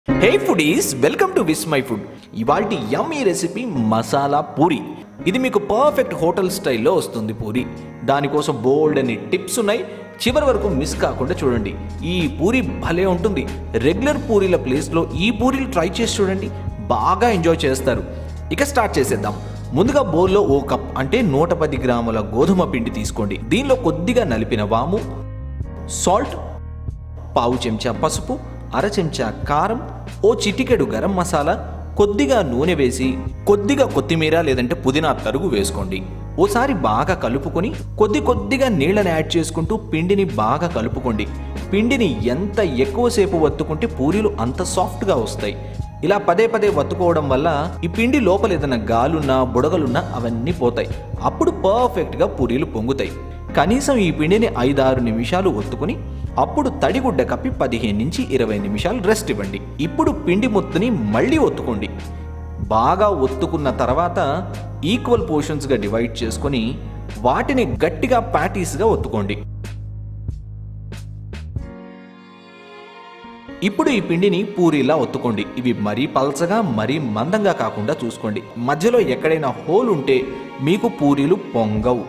hey foodies welcome to Vismai food ఇవాల్టి yummy recipe masala puri ఇది మీకు పర్ఫెక్ట్ హోటల్ స్టైల్లో వస్తుంది పూరి దానికోసం బోల్డ్ అని టిప్స్ ఉన్నాయి చివరి వరకు మిస్ కాకుండా చూడండి ఈ పూరి భలే ఉంటుంది రెగ్యులర్ పూరీల ప్లేస్లో ఈ పూరీలు ట్రై చేసి చూడండి బాగా ఎంజాయ్ చేస్తారు ఇక స్టార్ట్ చేసేద్దాం ముందుగా బౌల్లో ఓ కప్ అంటే నూట పది గ్రాముల గోధుమ పిండి తీసుకోండి దీనిలో కొద్దిగా నలిపిన వాము సాల్ట్ పావు చెంచా పసుపు అర చెంచా కారం ఓ చిటికెడు గరం మసాలా కొద్దిగా నూనె వేసి కొద్దిగా కొత్తిమీర లేదంటే పుదీనా తరుగు వేసుకోండి ఓసారి బాగా కలుపుకొని కొద్ది కొద్దిగా నీళ్ళని యాడ్ చేసుకుంటూ పిండిని బాగా కలుపుకోండి పిండిని ఎంత ఎక్కువసేపు వత్తుకుంటే పూరీలు అంత సాఫ్ట్గా వస్తాయి ఇలా పదే పదే వత్తుకోవడం వల్ల ఈ పిండి లోపల ఏదైనా గాలున్నా బుడగలున్నా అవన్నీ పోతాయి అప్పుడు పర్ఫెక్ట్గా పూరీలు పొంగుతాయి కనీసం ఈ పిండిని ఐదారు నిమిషాలు ఒత్తుకుని అప్పుడు తడిగుడ్డ కప్పి పదిహేను నుంచి ఇరవై నిమిషాలు రెస్ట్ ఇవ్వండి ఇప్పుడు పిండి మొత్తుని మళ్ళీ ఒత్తుకోండి బాగా ఒత్తుకున్న తర్వాత ఈక్వల్ పోర్షన్స్గా డివైడ్ చేసుకొని వాటిని గట్టిగా ప్యాటీస్గా ఒత్తుకోండి ఇప్పుడు ఈ పిండిని పూరీలా ఒత్తుకోండి ఇవి మరీ పల్చగా మరీ మందంగా కాకుండా చూసుకోండి మధ్యలో ఎక్కడైనా హోల్ ఉంటే మీకు పూరీలు పొంగవు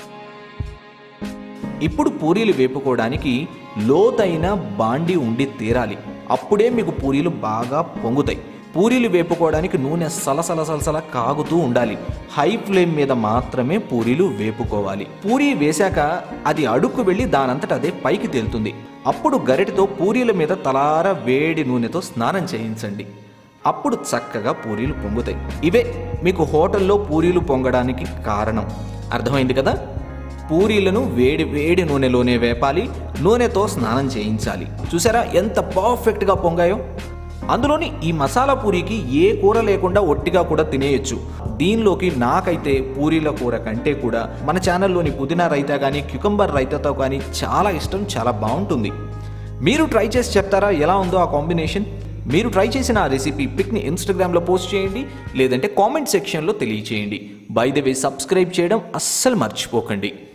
ఇప్పుడు పూరీలు వేపుకోవడానికి లోతైన బాండి ఉండి తీరాలి అప్పుడే మీకు పూరీలు బాగా పొంగుతాయి పూరీలు వేపుకోవడానికి నూనె సలసల సలసల కాగుతూ ఉండాలి హై ఫ్లేమ్ మీద మాత్రమే పూరీలు వేపుకోవాలి పూరీ వేశాక అది అడుక్కు వెళ్ళి దానంతట అదే పైకి తేలుతుంది అప్పుడు గరిటెతో పూరీల మీద తలార వేడి నూనెతో స్నానం చేయించండి అప్పుడు చక్కగా పూరీలు పొంగుతాయి ఇవే మీకు హోటల్లో పూరీలు పొంగడానికి కారణం అర్థమైంది కదా పూరీలను వేడి వేడి నూనెలోనే వేపాలి నూనెతో స్నానం చేయించాలి చూసారా ఎంత పర్ఫెక్ట్గా పొంగాయో అందులోని ఈ మసాలా పూరీకి ఏ కూర లేకుండా ఒట్టిగా కూడా తినేయొచ్చు దీనిలోకి నాకైతే పూరీల కూర కంటే కూడా మన ఛానల్లోని పుదీనా రైతా కానీ క్యుకంబర్ రైతాతో కానీ చాలా ఇష్టం చాలా బాగుంటుంది మీరు ట్రై చేసి చెప్తారా ఎలా ఉందో ఆ కాంబినేషన్ మీరు ట్రై చేసిన ఆ రెసిపీ పిక్ని ఇన్స్టాగ్రామ్లో పోస్ట్ చేయండి లేదంటే కామెంట్ సెక్షన్లో తెలియచేయండి బై ద వే సబ్స్క్రైబ్ చేయడం అస్సలు మర్చిపోకండి